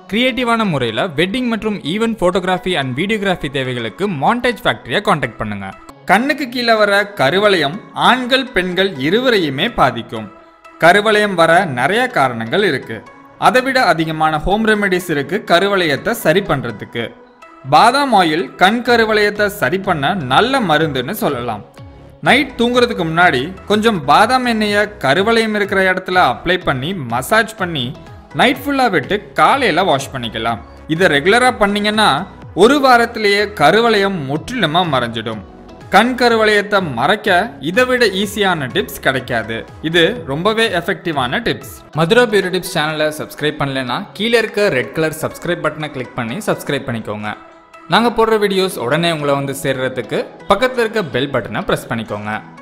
கிரியேட்டிவான முறையில் வெட்டிங் மற்றும் event photography and videography தேவைகளுக்கு மாண்டேஜ் ஃபேக்டரியை காண்டாக்ட் பண்ணுங்க கண்ணுக்கு கீழே வர கருவளையம் ஆண்கள் பெண்கள் இருவரையுமே பாதிக்கும் கருவளையம் வர நிறைய காரணங்கள் இருக்கு அதை விட அதிகமான ஹோம் ரெமெடிஸ் இருக்கு கருவளையத்தை சரி பண்றதுக்கு பாதாம் ஆயில் கண் கருவளையத்தை சரி பண்ண நல்ல மருந்துன்னு சொல்லலாம் நைட் தூங்குறதுக்கு முன்னாடி கொஞ்சம் பாதாம் எண்ணெயை கருவளையம் இருக்கிற இடத்துல அப்ளை பண்ணி மசாஜ் பண்ணி நைட் ஃபுல்லாக விட்டு காலையில் வாஷ் பண்ணிக்கலாம் இதை ரெகுலராக பண்ணீங்கன்னா ஒரு வாரத்திலேயே கருவளையம் முற்றிலுமாக மறைஞ்சிடும் கண் கருவளையத்தை மறைக்க இதை விட ஈஸியான டிப்ஸ் கிடைக்காது இது ரொம்பவே எஃபெக்டிவான டிப்ஸ் மதுரா பியூட்டி டிப்ஸ் சேனலை சப்ஸ்கிரைப் பண்ணலைன்னா கீழே இருக்க ரெட் கலர் சப்ஸ்கிரைப் பட்டனை கிளிக் பண்ணி சப்ஸ்கிரைப் பண்ணிக்கோங்க நாங்கள் போடுற வீடியோஸ் உடனே உங்களை வந்து சேர்றதுக்கு பக்கத்தில் இருக்க பெல் பட்டனை ப்ரெஸ் பண்ணிக்கோங்க